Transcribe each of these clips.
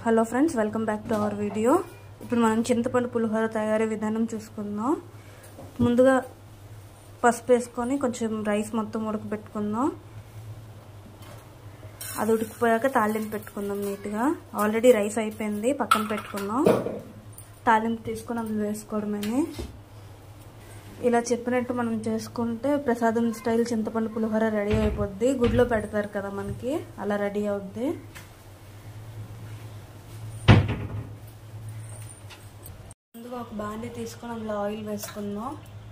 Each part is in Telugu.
hello friends welcome back to our video ఇప్పుడు మనం చింతపండు పులిహోర తయారీ విధానం చూసుకుందాం ముందుగా పసుపు వేసుకొని కొంచెం రైస్ మొత్తం ఉడకబెట్టుకుందాం అది ఉడికిపోయాక తాలింపు పెట్టుకుందాం నీట్గా ఆల్రెడీ రైస్ అయిపోయింది పక్కన పెట్టుకుందాం తాలింపు తీసుకొని అందులో వేసుకోవడమని ఇలా చెప్పినట్టు మనం చేసుకుంటే ప్రసాదం స్టైల్ చింతపండు పులిహోర రెడీ అయిపోద్ది గుడ్లో పెడతారు కదా మనకి అలా రెడీ అవుద్ది ముందుగా ఒక బాండీ తీసుకొని అందులో ఆయిల్ వేసుకుందాం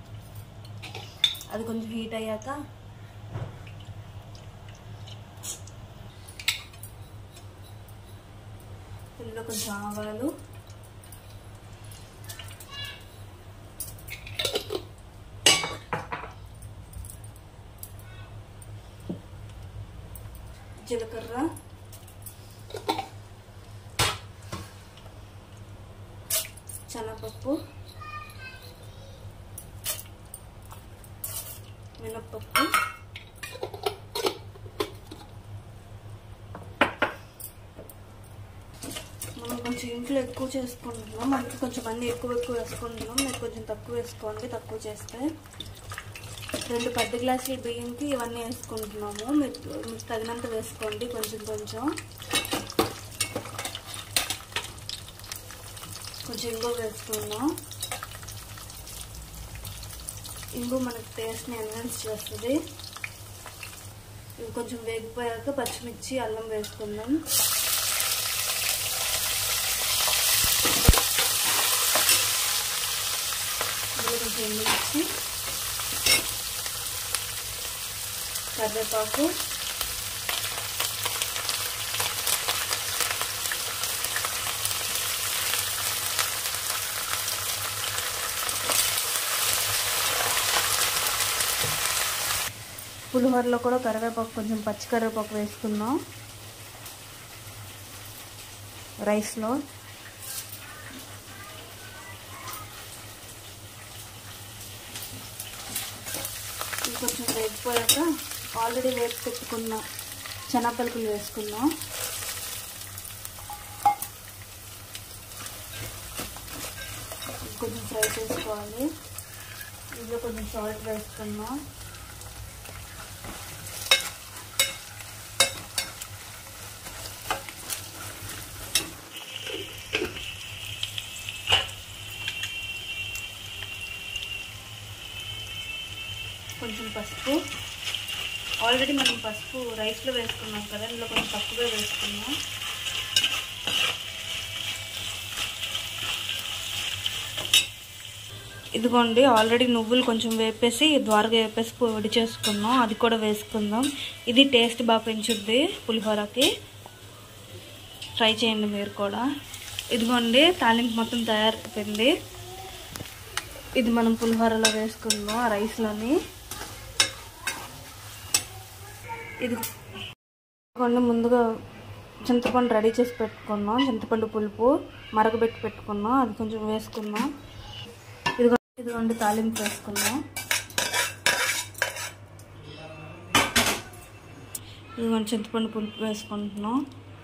అది కొంచెం హీట్ అయ్యాక ఇందులో కొంచెం ఆవాలు జీలకర్ర శనగపప్పు మినప్పప్పు మనం కొంచెం ఇంట్లో ఎక్కువ చేసుకుంటున్నాం మనకి కొంచెం అన్నీ ఎక్కువ ఎక్కువ వేసుకుంటున్నాం మీరు కొంచెం తక్కువ వేసుకోండి తక్కువ చేస్తే రెండు పెద్ద గ్లాసుల బియ్యంకి ఇవన్నీ వేసుకుంటున్నాము మీరు మీకు తగినంత వేసుకోండి కొంచెం కొంచెం కొంచెం ఇంగు వేసుకుందాం ఇంగు మనకి టేస్ట్ని ఎన్హాన్స్ చేస్తుంది ఇవి కొంచెం వేగిపోయాక పచ్చిమిర్చి అల్లం వేసుకుందాం ఇందులో కొంచెం ఎండుమిర్చి కరివేపాకు పులిహోరలో కూడా కరివేపాకు కొంచెం పచ్చి కరివేపాకు వేసుకుందాం రైస్లో ఇది కొంచెం వేగిపోయాక ఆల్రెడీ వేసి పెట్టుకున్న శనగపలుకులు వేసుకుందాం కొంచెం ఫ్రై చేసుకోవాలి ఇందులో కొంచెం సాల్ట్ వేసుకుందాం కొంచెం పసుపు ఆల్రెడీ మనం పసుపు రైస్లో వేసుకున్నాం కదా ఇందులో కొంచెం తక్కువగా వేసుకున్నాం ఇదిగోండి ఆల్రెడీ నువ్వులు కొంచెం వేపేసి ద్వారగా వేపేసి పొడి చేసుకున్నాం అది కూడా వేసుకుందాం ఇది టేస్ట్ బాగా పెంచుద్ది పులిహోరకి ట్రై చేయండి మీరు కూడా ఇదిగోండి తాలింపు మొత్తం తయారైపోయింది ఇది మనం పులిహోరలో వేసుకుందాం ఆ రైస్లోని ఇది కొన్ని ముందుగా చింతపండు రెడీ చేసి పెట్టుకున్నాం చింతపండు పులుపు మరగబెట్టి పెట్టుకున్నాం అది కొంచెం వేసుకున్నాం ఇదిగో ఇదిగోండి తాలింపు వేసుకున్నాం ఇదిగోండి చింతపండు పులుపు వేసుకుంటున్నాం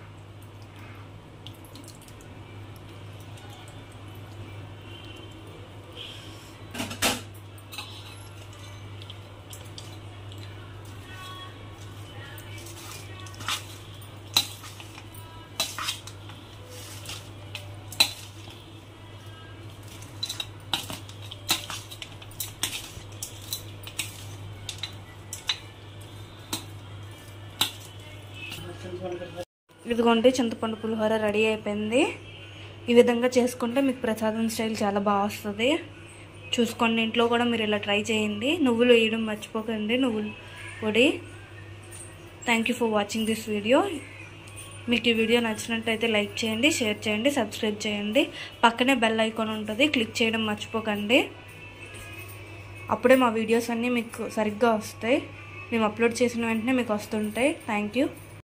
ఇదిగోండి చింతపండు పులిహోర రెడీ అయిపోయింది ఈ విధంగా చేసుకుంటే మీకు ప్రసాదం స్టైల్ చాలా బాగా వస్తుంది చూసుకోండి ఇంట్లో కూడా మీరు ఇలా ట్రై చేయండి నువ్వులు వేయడం మర్చిపోకండి నువ్వులు పొడి thank you for watching this video మీకు ఈ వీడియో నచ్చినట్టయితే లైక్ చేయండి షేర్ చేయండి సబ్స్క్రైబ్ చేయండి పక్కనే బెల్ ఐకాన్ ఉంటుంది క్లిక్ చేయడం మర్చిపోకండి అప్పుడే మా వీడియోస్ అన్నీ మీకు సరిగ్గా వస్తాయి మేము అప్లోడ్ చేసిన వెంటనే మీకు వస్తుంటాయి థ్యాంక్ యూ